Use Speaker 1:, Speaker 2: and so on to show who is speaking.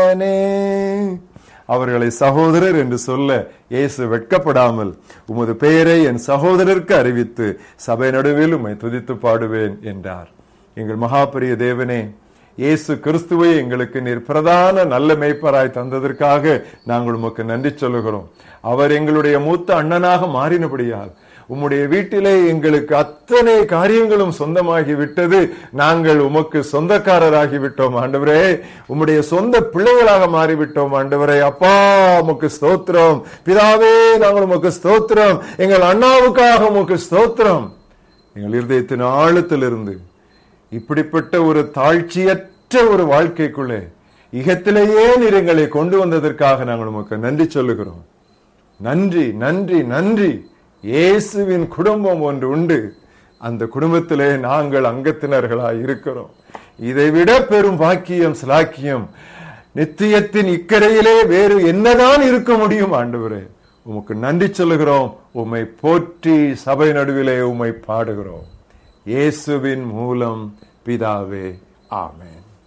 Speaker 1: தேவனே அவர்களை சகோதரர் என்று சொல்ல இயேசு வெட்கப்படாமல் உமது பெயரை என் சகோதரருக்கு அறிவித்து சபை நடுவில் உம்மை துதித்து பாடுவேன் என்றார் எங்கள் மகாபரிய தேவனே இயேசு கிறிஸ்துவை எங்களுக்கு நீர் பிரதான நல்ல மேய்ப்பராய் தந்ததற்காக நாங்கள் உமக்கு நன்றி சொல்லுகிறோம் அவர் எங்களுடைய மூத்த அண்ணனாக மாறினபடியால் உம்முடைய வீட்டிலே எங்களுக்கு அத்தனை காரியங்களும் சொந்தமாகி விட்டது நாங்கள் உமக்கு சொந்தக்காரராகி விட்டோம் ஆண்டவரே உம்முடைய சொந்த பிள்ளைகளாக மாறிவிட்டோம் ஆண்டவரே அப்பா உமக்கு ஸ்தோத்திரம் பிதாவே நாங்கள் உமக்கு ஸ்தோத்திரம் எங்கள் அண்ணாவுக்காக உமக்கு ஸ்தோத்திரம் எங்கள் இருதயத்தின் ஆழத்திலிருந்து இப்படிப்பட்ட ஒரு தாழ்ச்சியற்ற ஒரு வாழ்க்கைக்குள்ளே இகத்திலேயே நீர் எங்களை கொண்டு வந்ததற்காக நாங்கள் உமக்கு நன்றி சொல்லுகிறோம் நன்றி நன்றி நன்றி இயேசுவின் குடும்பம் ஒன்று உண்டு அந்த குடும்பத்திலே நாங்கள் அங்கத்தினர்களாய் இருக்கிறோம் இதைவிட பெரும் பாக்கியம் சிலாக்கியம் நித்தியத்தின் இக்கரையிலே வேறு என்னதான் இருக்க முடியும் ஆண்டவரே உமக்கு நன்றி சொல்லுகிறோம் உம்மை போற்றி சபை நடுவிலே உம்மை பாடுகிறோம் இயேசுவின் மூலம் பிதாவே ஆமென்